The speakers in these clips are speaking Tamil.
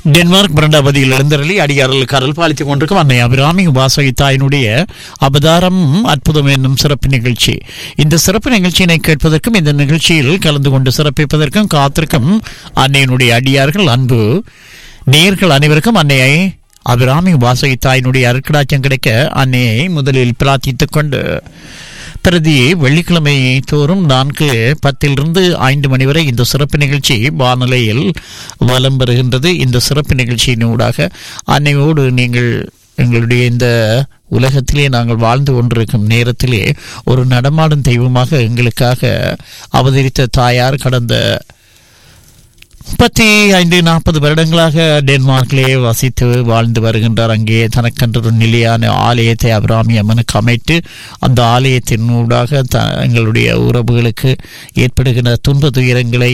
டென்மார்க் பிரண்டாபதியில் எழுந்தருளி அடியாரல் கரல் பாலித்துக் கொண்டிருக்கும் அன்னை அபிராமி உபாசகி தாயினுடைய அவதாரம் அற்புதம் என்னும் சிறப்பு நிகழ்ச்சி இந்த சிறப்பு நிகழ்ச்சியினை கேட்பதற்கும் இந்த நிகழ்ச்சியில் கலந்து கொண்டு சிறப்பிப்பதற்கும் காத்திருக்கும் அன்னையினுடைய அடியார்கள் அன்பு நேர்கள் அனைவருக்கும் அன்னையை அபிராமி உபாசகி தாயினுடைய அருட்கடாச்சம் கிடைக்க அன்னையை முதலில் பிரார்த்தித்துக் கொண்டு பிரதி வெள்ளிக்கிழமை தோறும் நான்கு பத்திலிருந்து ஐந்து மணி வரை இந்த சிறப்பு நிகழ்ச்சி வானிலையில் வலம் பெறுகின்றது இந்த சிறப்பு நிகழ்ச்சியினூடாக அன்னையோடு நீங்கள் எங்களுடைய இந்த உலகத்திலே நாங்கள் வாழ்ந்து கொண்டிருக்கும் நேரத்திலே ஒரு நடமாடும் தெய்வமாக எங்களுக்காக அவதரித்த தாயார் கடந்த முப்பத்தி ஐந்து நாற்பது வருடங்களாக டென்மார்க்கிலே வசித்து வாழ்ந்து வருகின்றார் அங்கே தனக்கென்ற ஒரு நிலையான ஆலயத்தை அபிராமி அம்மனுக்கு அமைத்து அந்த ஆலயத்தின் ஊடாக த எங்களுடைய உறவுகளுக்கு ஏற்படுகின்ற துன்ப துயரங்களை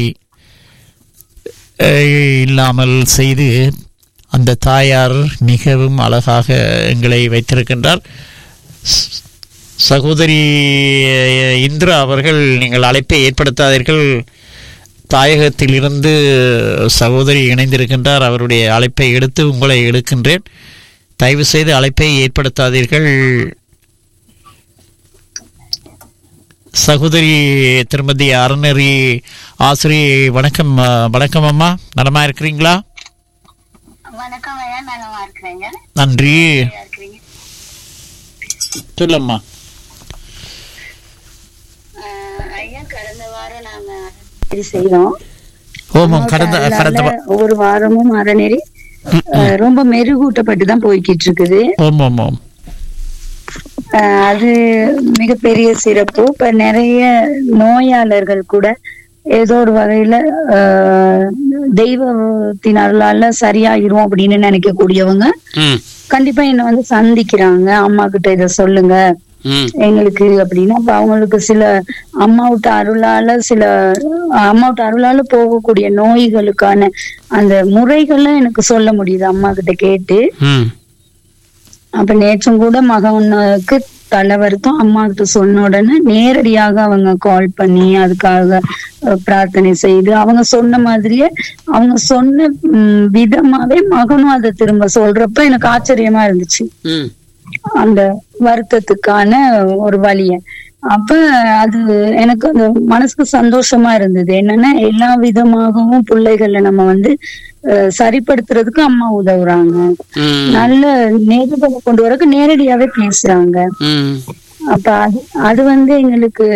அஹ், இல்லாமல் செய்து அந்த தாயார் மிகவும் அழகாக எங்களை வைத்திருக்கின்றார் ஸ்- சகோதரி அஹ், இந்திரா அவர்கள் நீங்கள் அழைப்பை ஏற்படுத்தாதீர்கள் தாயகத்திலிருந்து சகோதரி இணைந்திருக்கின்றார் அவருடைய அழைப்பை எடுத்து உங்களை எடுக்கின்றேன் தயவு செய்து அழைப்பை ஏற்படுத்தாதீர்கள் சகோதரி திருமதி அறநெறி ஆசிரியை வணக்கம் அஹ், வணக்கம் அம்மா நலமா இருக்கிறீங்களா வணக்கம் ஐயா நலமா இருக்கிறேங்க நன்றி நல்லா இருக்கிறீங்க சொல்லம்மா ஆஹ் ஐயா கடந்த வாரம் நாங்க இது செய்தோம் ஓமம் கடந்த கடந்த வா- ஒவ்வொரு வாரமும் அறநெறி ஆஹ் ரொம்ப மெருகூட்டப்பட்டு தான் போய்கிட்டு இருக்குது ஓம் ஓம் ஓம் ஆஹ் அது மிகப்பெரிய சிறப்பு இப்ப நிறைய நோயாளர்கள் கூட ஏதோ ஒரு வகையில ஆஹ் தெய்வத்தின் அருளால சரியாயிரும் அப்படின்னு நினைக்கக்கூடியவங்க ம் கண்டிப்பா என்ன வந்து சந்திக்கிறாங்க அம்மா கிட்ட இத சொல்லுங்க ம் எங்களுக்கு அப்படின்னா அப்ப அவங்களுக்கு சில அம்மாவுட்ட அருளால சில அம்மாவுட்ட அருளால போகக்கூடிய நோய்களுக்கான அந்த முறைகளை எனக்கு சொல்ல முடியுது அம்மா கிட்ட கேட்டு ம் அப்ப நேற்றும் கூட மகனுக்கு தலை வருத்தம் அம்மா கிட்ட சொன்ன உடனே நேரடியாக அவங்க கால் பண்ணி அதுக்காக அஹ், பிரார்த்தனை செய்து அவங்க சொன்ன மாதிரியே அவங்க சொன்ன ம், விதமாவே மகனும் அதை திரும்ப சொல்றப்ப எனக்கு ஆச்சரியமா இருந்துச்சு ம் அந்த வருத்தத்துக்கான ஒரு வழிய அப்ப அது எனக்கு அந்த மனசுக்கு சந்தோஷமா இருந்தது என்னன்னா எல்லா விதமாகவும் பிள்ளைகளை நம்ம வந்து அஹ், சரிப்படுத்துறதுக்கு அம்மா உதவுறாங்க ம் நல்ல நேர்களை கொண்டு வரக்கு நேரடியாவே பேசுறாங்க ம் அப்ப அது அது வந்து எங்களுக்கு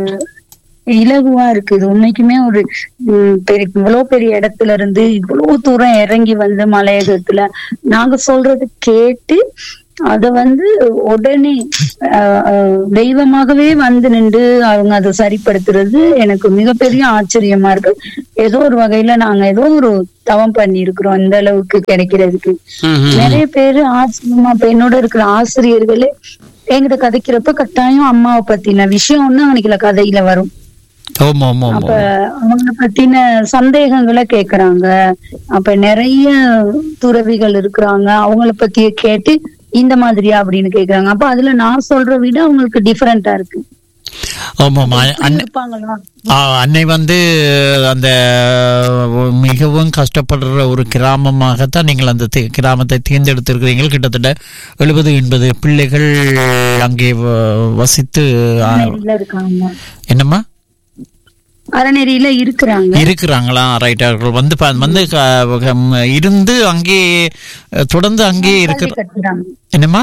இலகுவா இருக்குது உண்மைக்குமே ஒரு ம், பெரிய இவ்வளவு பெரிய இடத்துல இருந்து இவ்வளவு தூரம் இறங்கி வந்து மலையகத்துல நாங்க சொல்றது கேட்டு அத வந்து உடனே அஹ், அஹ், தெய்வமாகவே வந்து நின்று அவங்க அதை சரிப்படுத்துறது எனக்கு மிகப்பெரிய ஆச்சரியமா இருக்கு ஏதோ ஒரு வகையில நாங்க ஏதோ ஒரு தவம் பண்ணி இருக்கிறோம் இந்த அளவுக்கு கிடைக்கிறதுக்கு ம் நிறைய பேரு ஆசிரியமா இப்ப என்னோட இருக்கிற ஆசிரியர்களே என்கிட்ட கதைக்கிறப்ப கட்டாயம் அம்மாவை பத்தின விஷயம் ஒண்ணு அவனுக்குல கதையில வரும் ஓம் ஓம் ஓம் அப்ப அவங்கள பத்தின சந்தேகங்களை கேக்குறாங்க அப்ப நிறைய துறவிகள் இருக்கிறாங்க அவங்கள பத்திய கேட்டு இந்த மாதிரியா அப்படின்னு கேக்குறாங்க அப்ப அதுல நான் சொல்ற விட அவங்களுக்கு டிஃபரெண்டா இருக்கு ஓம் ஓம் அ- அன்னை இருப்பாங்களா ஆ, அன்னை வந்து அந்த மிகவும் கஷ்டப்படுற ஒரு கிராமமாகத்தான் நீங்கள் அந்த தி- கிராமத்தை தேர்ந்தெடுத்திருக்கிறீர்கள் கிட்டத்தட்ட எழுபது எண்பது பிள்ளைகள் அங்கே வ- வசித்து ஆ, அறநெறியில இருக்காங்க என்னம்மா அறநெறியில இருக்கிறாங்க இருக்கிறாங்களா ரைட் அவர்கள் வந்து ப- வந்து க- க- இருந்து அங்கே தொடர்ந்து அங்கே இருக்கிற கல்வி கற்கிறாங்க என்னம்மா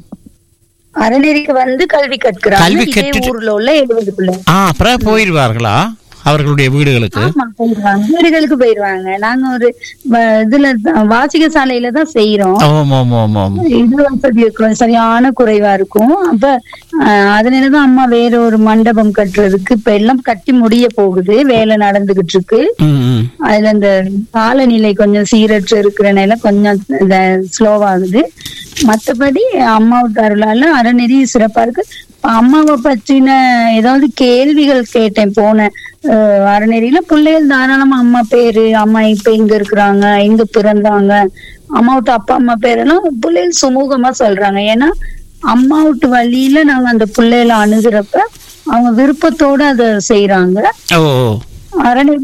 அறநெறிக்கு வந்து கல்வி கற்கிறாங்க கல்வி இதே கற்றுட்டு- ஊர்ல உள்ள எழுபது பிள்ளை ஆ அப்புறம் போயிடுவார்களா அவர்களுடைய வீடுகளுக்கு ஆமா போயிடுவாங்க வீடுகளுக்கு போயிடுவாங்க நாங்க ஒரு வ- இதுல தான் வாசிக சாலையில தான் செய்யறோம் ஓம் ஓம் ஓம் ஓம் இது வசதி இருக்கும் சரியான குறைவா இருக்கும் அப்ப அஹ், அதனாலதான் அம்மா வேற ஒரு மண்டபம் கட்டுறதுக்கு இப்ப எல்லாம் கட்டி முடிய போகுது வேலை நடந்துகிட்டு இருக்கு ம், ம். அதுல இந்த காலநிலை கொஞ்சம் சீரற்று இருக்கிறனால கொஞ்சம் ஸ்லோவாகுது மத்தபடி அம்மாவுக்கு அருளால அறநெறி சிறப்பா இருக்கு இப்ப அம்மாவை பற்றின ஏதாவது கேள்விகள் கேட்டேன் போன அஹ், அறநெறியில பிள்ளைகள் தாராளமா அம்மா பேரு அம்மா இப்ப எங்க இருக்கிறாங்க எங்க பிறந்தாங்க அம்மாவுட்டு அப்பா அம்மா பேரெல்லாம் பிள்ளைகள் சுமூகமா சொல்றாங்க ஏன்னா அம்மாவுட்டு வழியில நாங்க அந்த பிள்ளைகளை அணுகிறப்ப அவங்க விருப்பத்தோட அதை செய்யறாங்க ஓ ஓ. அறநெறி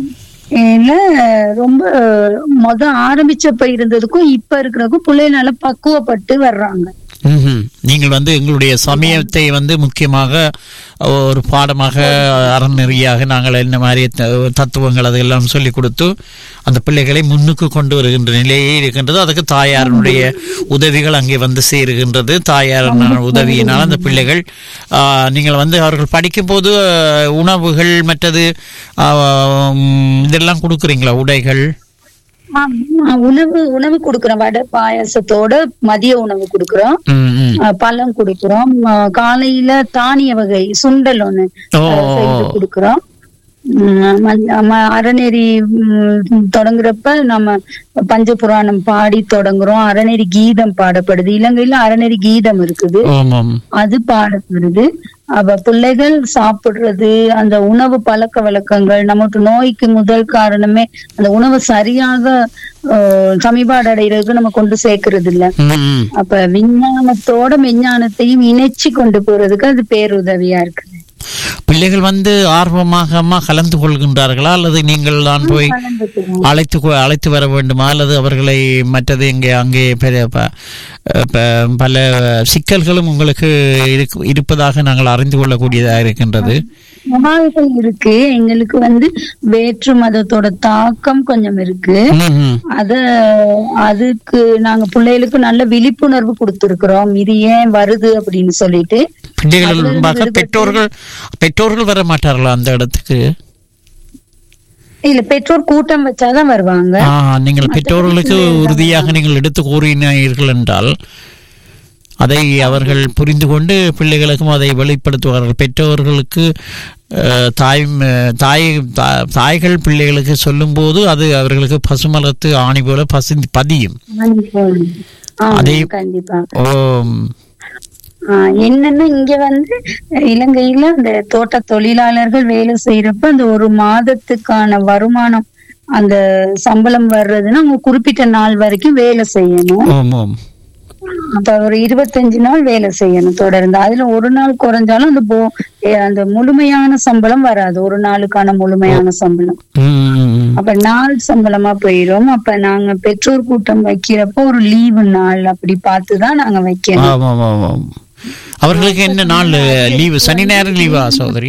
இல்ல ரொம்ப மொத ஆரம்பிச்சப்ப இருந்ததுக்கும் இப்ப இருக்கிறதுக்கும் பிள்ளைகள் நல்லா பக்குவப்பட்டு வர்றாங்க ம்ஹும். நீங்கள் வந்து எங்களுடைய சமயத்தை வந்து முக்கியமாக ஒரு பாடமாக அறநெறியாக நாங்கள் என்ன மாதிரி த- தத்துவங்கள் அதெல்லாம் சொல்லிக் கொடுத்து அந்த பிள்ளைகளை முன்னுக்கு கொண்டு வருகின்ற நிலையே இருக்கின்றது அதுக்கு தாயாரினுடைய உதவிகள் அங்கே வந்து சேருகின்றது தாயார் உதவியினால் அந்த பிள்ளைகள் ஆ, நீங்கள் வந்து அவர்கள் படிக்கும்போது ஆ, உணவுகள் மற்றது ஆ, ம், இதெல்லாம் கொடுக்குறீங்களா உடைகள் ஆமா, உணவு உணவு கொடுக்கறோம் வடை பாயாசத்தோட மதிய உணவு கொடுக்கறோம் ம், ம். அஹ் பழம் கொடுக்கறோம் அஹ் காலையில தானிய வகை சுண்டல் ஒண்ணு ஓ அஹ் செய்து கொடுக்கறோம் உம் ம- நம்ம அறநெறி உம், தொடங்குறப்ப நம்ம பஞ்சபுராணம் பாடி தொடங்குறோம் அறநெறி கீதம் பாடப்படுது இலங்கையில அறநெறி கீதம் இருக்குது ஆமாம் அது பாடப்படுது அப்ப பிள்ளைகள் சாப்பிடுறது அந்த உணவு பழக்க வழக்கங்கள் நமக்கு நோய்க்கு முதல் காரணமே அந்த உணவு சரியாக அஹ், சமிபாடு அடைகிறதுக்கு நம்ம கொண்டு சேர்க்கறது இல்ல ம், ம். அப்ப விஞ்ஞானத்தோட விஞ்ஞானத்தையும் இணைச்சு கொண்டு போறதுக்கு அது பேருதவியா இருக்குது பிள்ளைகள் வந்து ஆர்வமாக அம்மா கலந்து கொள்கின்றார்களா அல்லது நீங்கள் தான் போய் கலந்துக்குவோம். அழைத்து கொ- அழைத்து வர வேண்டுமா அல்லது அவர்களை மற்றது இங்கே அங்கே பெரிய ப- ப- பல சிக்கல்களும் உங்களுக்கு இருக்கு- இருப்பதாக நாங்கள் அறிந்து கொள்ளக்கூடியதாக இருக்கின்றது சவால்கள் இருக்கு எங்களுக்கு வந்து வேற்று மதத்தோட தாக்கம் கொஞ்சம் இருக்கு ம், ம். அத அதுக்கு நாங்க பிள்ளைகளுக்கு நல்ல விழிப்புணர்வு கொடுத்திருக்கிறோம் இது ஏன் வருது அப்படின்னு சொல்லிட்டு பிள்ளைகள் முன்பாக பெற்றோர்கள் பெற்றோர்கள் வர மாட்டார்களா அந்த இடத்துக்கு இல்ல பெற்றோர் கூட்டம் வச்சாதான் வருவாங்க ஆ, நீங்கள் பெற்றோர்களுக்கு உறுதியாக நீங்கள் எடுத்து கூறினீர்கள் என்றால் அதை அவர்கள் புரிந்து கொண்டு பிள்ளைகளுக்கும் அதை வெளிப்படுத்துவார்கள் பெற்றோர்களுக்கு அஹ், தாய் தாய் தா- தாய்கள் பிள்ளைகளுக்கு சொல்லும்போது அது அவர்களுக்கு பசுமலத்து ஆணி போல பசி பதியும் ஆமா, அதே- கண்டிப்பா ஓம். ஆஹ் என்னன்னா இங்க வந்து இலங்கையில அந்த தோட்ட தொழிலாளர்கள் வேலை செய்யறப்ப அந்த ஒரு மாதத்துக்கான வருமானம் அந்த சம்பளம் வர்றதுன்னா அவங்க குறிப்பிட்ட நாள் வரைக்கும் வேலை செய்யணும் ஓம் ஓம் அப்ப ஒரு இருபத்தஞ்சு நாள் வேலை செய்யணும் தொடர்ந்து அதுல ஒரு நாள் குறைஞ்சாலும் அந்த போ ஏ- அந்த முழுமையான சம்பளம் வராது ஒரு நாளுக்கான முழுமையான சம்பளம் ம், ம், ம். அப்ப நாள் சம்பளமா போயிரும் அப்ப நாங்க பெற்றோர் கூட்டம் வைக்கிறப்போ ஒரு லீவு நாள் அப்படி பார்த்துதான் நாங்க வைக்கணும் ஆமாம் ஆமாம் ஆமாம் அவர்களுக்கு என்ன நாள் லீவு சனி நேரம் லீவா சகோதரி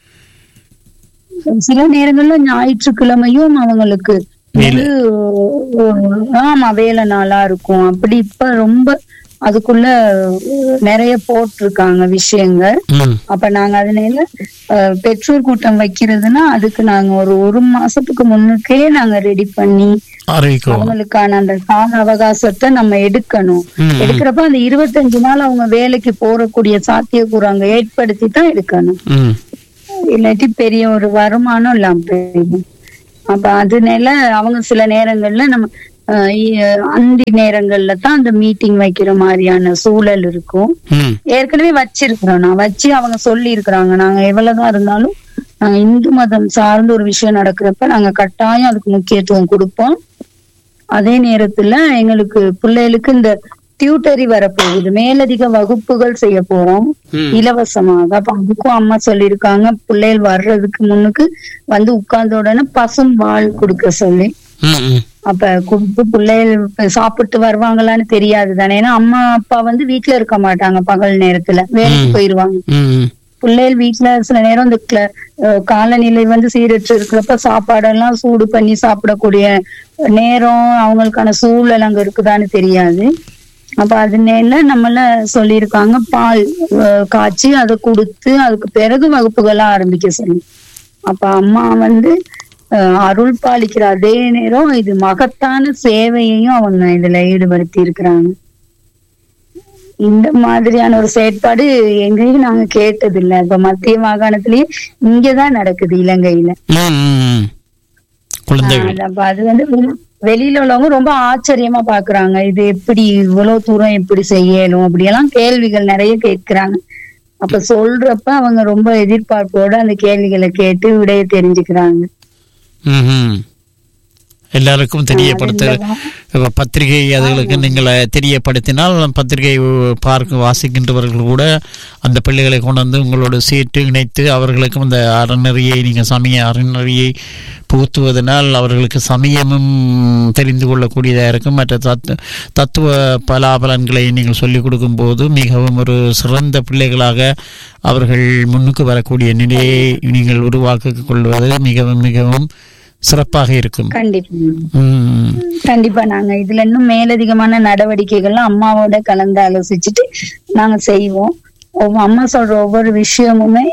சில நேரங்கள்ல ஞாயிற்றுக்கிழமையும் அவங்களுக்கு வேலை. முழு, ஆமா வேலை நாளா இருக்கும் அப்படி இப்ப ரொம்ப அதுக்குள்ள நிறைய போட்டிருக்காங்க விஷயங்கள் ம் அப்ப நாங்க அதனால அஹ், பெற்றோர் கூட்டம் வைக்கிறதுனா அதுக்கு நாங்க ஒரு ஒரு மாசத்துக்கு முன்னுக்கே நாங்க ரெடி பண்ணி அறிவிக்கிறோம் அவங்களுக்கான அந்த கால அவகாசத்தை நம்ம எடுக்கணும் ம், எடுக்கிறப்ப அந்த இருபத்தஞ்சு நாள் அவங்க வேலைக்கு போறக்கூடிய சாத்தியக்கூறு அங்க ஏற்படுத்தி தான் எடுக்கணும் ம் இல்லாட்டி பெரிய ஒரு வருமானம் இல்லாம போயிடும் அப்ப அதனால அவங்க சில நேரங்கள்ல நம்ம அஹ், இ- அந்தி நேரங்கள்ல தான் அந்த மீட்டிங் வைக்கிற மாதிரியான சூழல் இருக்கும் ம் ஏற்கனவே வச்சிருக்கிறோம் நான் வச்சு அவங்க சொல்லி இருக்கிறாங்க நாங்க எவ்வளவுதான் இருந்தாலும் நாங்க இந்து மதம் சார்ந்த ஒரு விஷயம் நடக்கிறப்ப நாங்க கட்டாயம் அதுக்கு முக்கியத்துவம் கொடுப்போம் அதே நேரத்துல எங்களுக்கு பிள்ளைகளுக்கு இந்த டியூட்டரி வரப்போகுது மேலதிக வகுப்புகள் செய்ய போறோம் ம். இலவசமாக அப்ப அதுக்கும் அம்மா சொல்லியிருக்காங்க பிள்ளைகள் வர்றதுக்கு முன்னுக்கு வந்து உட்கார்ந்த உடனே பசும் பால் கொடுக்க சொல்லி ம் ம் அப்ப கொடுத்து பிள்ளைகள் இப்ப சாப்பிட்டு வருவாங்களான்னு தெரியாது தானே ஏன்னா அம்மா அப்பா வந்து வீட்டுல இருக்க மாட்டாங்க பகல் நேரத்துல வேலைக்கு போயிருவாங்க ம் பிள்ளைகள் வீட்டுல சில நேரம் இந்த கிள- அஹ் காலநிலை வந்து சீரற்று இருக்கிறப்ப சாப்பாடெல்லாம் சூடு பண்ணி சாப்பிடக்கூடிய நேரம் அவங்களுக்கான சூழல் அங்க இருக்குதான்னு தெரியாது அப்ப அதனால நம்மள சொல்லியிருக்காங்க பால் அஹ், காய்ச்சி அதை கொடுத்து அதுக்கு பிறகு வகுப்புகள்லாம் ஆரம்பிக்க சொல்லி அப்ப அம்மா வந்து அஹ், அருள் பாலிக்கிற அதே நேரம் இது மகத்தான சேவையையும் அவங்க இதுல ஈடுபடுத்தி இருக்கிறாங்க இந்த மாதிரியான ஒரு செயற்பாடு எங்கேயும் நாங்க கேட்டதில்லை இப்ப மத்திய மாகாணத்திலயே இங்கதான் நடக்குது இலங்கையில ம், ம், ம். குழந்தைகள் ஆஹ் அப்ப அது வந்து வெளி- வெளியில உள்ளவங்க ரொம்ப ஆச்சரியமா பாக்குறாங்க இது எப்படி இவ்வளவு தூரம் எப்படி செய்யணும் அப்படியெல்லாம் கேள்விகள் நிறைய கேட்கிறாங்க அப்ப சொல்றப்ப அவங்க ரொம்ப எதிர்பார்ப்போட அந்த கேள்விகளை கேட்டு விடைய தெரிஞ்சுக்கிறாங்க ம், ம். எல்லாருக்கும் தெரியப்படுத்த இப்ப பத்திரிகை அதுகளுக்கு நீங்கள் தெரியப்படுத்தினால் பத்திரிகை பார்க்க வாசிக்கின்றவர்கள் கூட அந்த பிள்ளைகளை கொண்டு வந்து உங்களோட சேர்த்து இணைத்து அவர்களுக்கும் அந்த அறநெறியை நீங்கள் சமய அறநெறியை புகுத்துவதனால் அவர்களுக்கு சமயமும் தெரிந்து கொள்ளக்கூடியதாக இருக்கும் மற்ற தத்து தத்துவ பலாபலன்களை நீங்கள் சொல்லிக் கொடுக்கும்போது மிகவும் ஒரு சிறந்த பிள்ளைகளாக அவர்கள் முன்னுக்கு வரக்கூடிய நிலையை நீங்கள் உருவாக்கிக் கொள்வது மிகவும் மிகவும் சிறப்பாக இருக்கும் கண்டிப்பா ம். கண்டிப்பா நாங்க இதுல இன்னும் மேலதிகமான நடவடிக்கைகள்லாம் அம்மாவோட கலந்து ஆலோசிச்சுட்டு நாங்க செய்வோம் ஒவ்வொரு அம்மா சொல்ற ஒவ்வொரு விஷயமுமே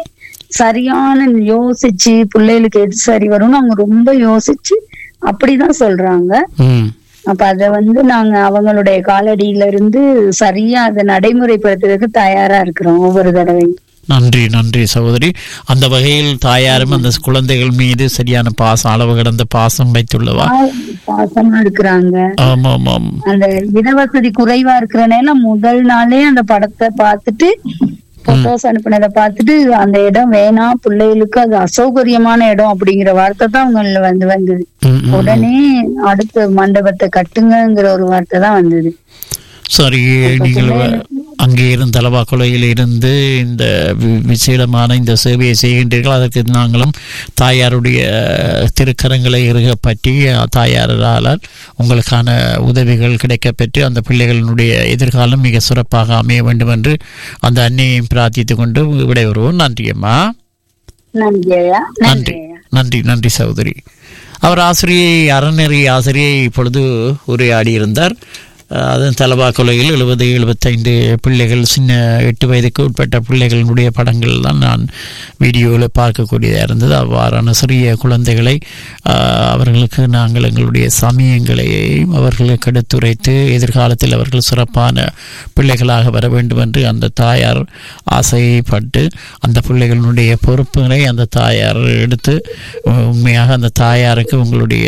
சரியான யோசிச்சு பிள்ளைகளுக்கு எது சரி வரும்னு அவங்க ரொம்ப யோசிச்சு அப்படிதான் சொல்றாங்க ம். அப்ப அத வந்து நாங்க அவங்களுடைய காலடியில இருந்து சரியா அதை நடைமுறைப்படுத்துறதுக்கு தயாரா இருக்கிறோம் ஒவ்வொரு தடவையும் நன்றி நன்றி சகோதரி அந்த வகையில் தாயாரும் அந்த குழந்தைகள் மீது சரியான பாசம் அளவு கடந்த பாசம் வைத்துள்ளவா பா- பாசமா இருக்கிறாங்க ஆமாம் ஆமாம் அந்த இடவசதி குறைவா இருக்கிறனால முதல் நாளே அந்த படத்தை பார்த்துட்டு போட்டோஸ் அனுப்புனதை பார்த்துட்டு அந்த இடம் வேணாம் பிள்ளைகளுக்கு அது அசௌகரியமான இடம் அப்படிங்கிற வார்த்தை தான் அவங்க வந்து வந்தது ம், ம். உடனே அடுத்த மண்டபத்தை கட்டுங்கங்கிற ஒரு வார்த்தை தான் வந்தது சரி நீங்கள் அங்கே இருந்து தலவா கொலையில் இருந்து இந்த வி- விசேடமான இந்த சேவையை செய்கின்றீர்கள் அதற்கு நாங்களும் தாயாருடைய திருக்கரங்களை இருக பற்றி தாயாரால் உங்களுக்கான உதவிகள் கிடைக்கப்பெற்று அந்த பிள்ளைகளினுடைய எதிர்காலம் மிக சிறப்பாக அமைய வேண்டும் என்று அந்த அன்னையையும் பிரார்த்தித்துக் கொண்டு விடைபெறுவோம் நன்றி அம்மா நன்றி ஐயா நன்றி நன்றி ஐயா நன்றி நன்றி சகோதரி அவர் ஆசிரியை அறநெறி ஆசிரியை இப்பொழுது உரையாடி இருந்தார் அஹ், அதன் தலவா கொலையில் எழுபது எழுபத்தைந்து பிள்ளைகள் சின்ன எட்டு வயதுக்கு உட்பட்ட பிள்ளைகளினுடைய படங்கள் தான் நான் வீடியோவில் பார்க்கக்கூடியதாக இருந்தது அவ்வாறான சிறிய குழந்தைகளை அஹ், அவர்களுக்கு நாங்கள் எங்களுடைய சமயங்களை அவர்களுக்கு எடுத்துரைத்து எதிர்காலத்தில் அவர்கள் சிறப்பான பிள்ளைகளாக வர வேண்டும் என்று அந்த தாயார் ஆசைப்பட்டு அந்த பிள்ளைகளினுடைய பொறுப்புகளை அந்த தாயார் எடுத்து உ- உண்மையாக அந்த தாயாருக்கு உங்களுடைய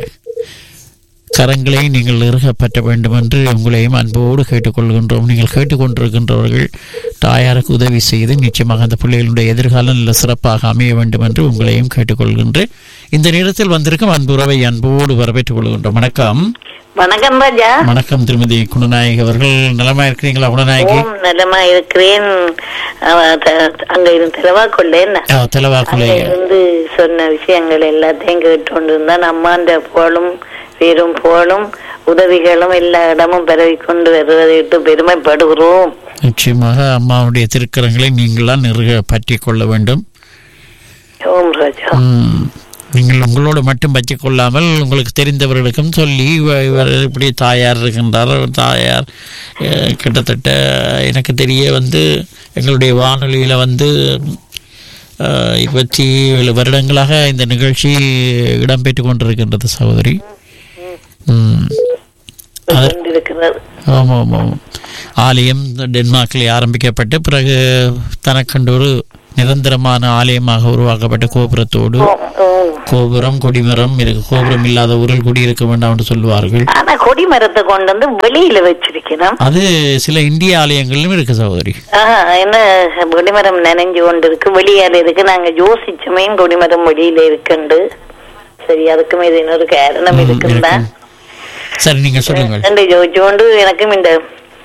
கரங்களை நீங்கள் இறுகப்பற்ற வேண்டும் என்று உங்களையும் அன்போடு கேட்டுக்கொள்கின்றோம் நீங்கள் கேட்டுக்கொண்டிருக்கின்றவர்கள் தாயாருக்கு உதவி செய்து நிச்சயமாக அந்த பிள்ளைகளுடைய எதிர்காலம் நல்ல சிறப்பாக அமைய வேண்டும் என்று உங்களையும் கேட்டுக்கொள்கின்றேன் இந்த நேரத்தில் வந்திருக்கும் அன்புறவை அன்போடு வரவேற்றுக் கொள்கின்றோம் வணக்கம் வணக்கம் ராஜா வணக்கம் திருமதி குணநாயகி அவர்கள் நலமா இருக்கிறீங்களா குணநாயகி ஓம் நலமா இருக்கிறேன் அவ த- அங்க இருந்து தெலவா கொள்ளேன் ஆ, தெலவாக்குலை அங்க இருந்து சொன்ன விஷயங்கள் எல்லாத்தையும் கேட்டுக்கொண்டு இருந்தான் அம்மாண்ட புகழும் வீரும் புகழும் உதவிகளும் எல்லா இடமும் பரவி கொண்டு வருவதை விட்டு பெருமைப்படுகிறோம் நிச்சயமாக அம்மாவுடைய திருக்கரங்களை நீங்களாம் நெருக பற்றி கொள்ள வேண்டும் ஓம் ராஜா ம். நீங்கள் உங்களோடு மட்டும் பற்றி கொள்ளாமல் உங்களுக்கு தெரிந்தவர்களுக்கும் சொல்லி இவ- இவர் இப்படி தாயார் இருக்கின்றார் அவர் தாயார் அஹ், கிட்டத்தட்ட எனக்கு தெரிய வந்து எங்களுடைய வானொலியில் வந்து அஹ், இருபத்தி ஏழு வருடங்களாக இந்த நிகழ்ச்சி இடம்பெற்று கொண்டிருக்கின்றது சகோதரி ம் கொண்டிருக்கிறது ஆமாம் ஆமாம் ஆலயம் டென்மார்க்கில் ஆரம்பிக்கப்பட்டு பிறகு தனக்கென்று ஒரு நிரந்தரமான ஆலயமாக உருவாக்கப்பட்ட கோபுரத்தோடு ஓம், ஓம். கோபுரம் கொடிமரம் இருக்கு கோபுரம் இல்லாத ஊரில் குடியிருக்க வேண்டாம் என்று சொல்லுவார்கள் ஆனா கொடி மரத்தை கொண்டு வந்து வெளியில வச்சிருக்கிறோம் அது சில இந்திய ஆலயங்களிலும் இருக்கு சகோதரி ஆஹா, என்ன கொடிமரம் நனைஞ்சு கொண்டு இருக்கு வெளியால இருக்கு நாங்க யோசிச்சோமே கொடிமரம் வெளியில இருக்குண்டு சரி அதுக்கும் இது இன்னொரு காரணம் ம், இருக்குல்ல இருக்கும். சரி நீங்க சொல்லுங்கள் ரெண்டு ஜோதிச்சோண்டு எனக்கும் இந்த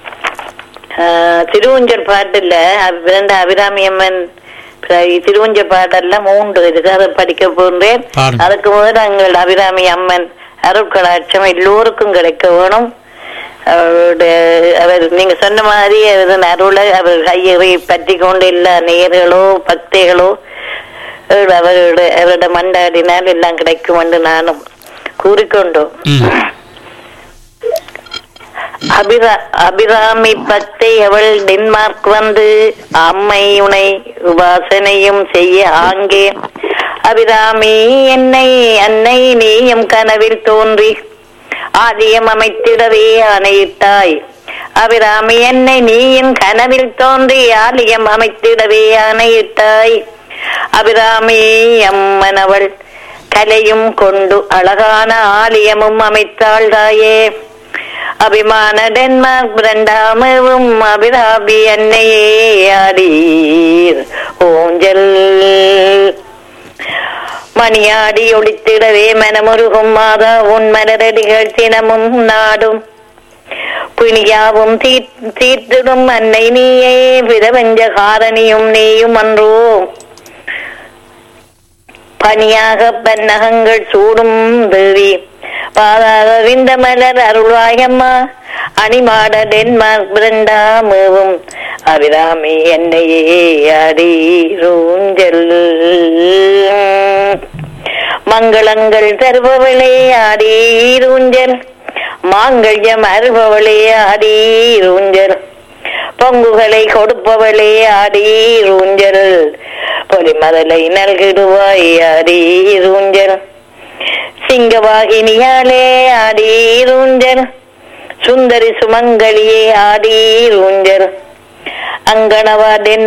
ஆஹ், திருவூஞ்சல் பாட்டுல அப்~ ரெண்டு அபிராமி அம்மன் பிற- திருவூஞ்சல் பாட்டெல்லாம் மூன்று இருக்கு அதை படிக்க போன்றேன் பாருங்க. அதுக்கு முதல்ல எங்கள் அபிராமி அம்மன் அருட்கடாட்சம் எல்லோருக்கும் கிடைக்க வேணும் அவருடைய அவர் நீங்க சொன்ன மாதிரி அவர் அருளை அவர் கையை பற்றி கொண்டு எல்லா நேயர்களோ பக்திகளோ அவர் அவருடைய அவருடைய மண்டாடினால் எல்லாம் கிடைக்கும் என்று நானும் கூறிக்கொண்டோம் ம். அபிரா அபிராமி பக்தை அவள் டென்மார்க் வந்து அம்மை உனை உபாசனையும் செய்ய ஆங்கே அபிராமி என்னை அன்னை நீயும் கனவில் தோன்றி ஆலயம் அமைத்திடவே ஆணையிட்டாய் அபிராமி என்னை நீயும் கனவில் தோன்றி ஆலயம் அமைத்திடவே ஆணையிட்டாய் அபிராமி அம்மன் அவள் கலையும் கொண்டு அழகான ஆலயமும் அமைத்தாள் தாயே அபிமான டென்மார்க் பிரண்டாமவும் அபிராபி அன்னையே ஆடீர் ஊஞ்சல் மணியாடி ஒளித்திடவே மனமுருகும் மாதா உன் மலரடிகள் தினமும் நாடும் பிணியாவும் தீ- தீர்த்திடும் அன்னை நீயே பிரபஞ்ச காரணியும் நீயும் அன்றோ பனியாக பன்னகங்கள் சூடும் தேவி பாதாக விந்த மலர் அருள்வாயம்மா அணிமாட டென்மார்க் பிரண்டாமேவும் அபிராமி என்னையே அடிரூஞ்சல் மங்களங்கள் தருபவளே ஆடீரூஞ்சல் மாங்கல்யம் அருபவளே ஆடீரூஞ்சல் பொங்குகளை கொடுப்பவளே ஆடீரூஞ்சல் பொலிமதலை நல்கிடுவாய் ஆடீரூஞ்சல் சிங்கவாகினியாலே ஆடீரூஞ்சல் சுந்தரி சுமங்கலியே ஆடீரூஞ்சல் அங்கனவா தென்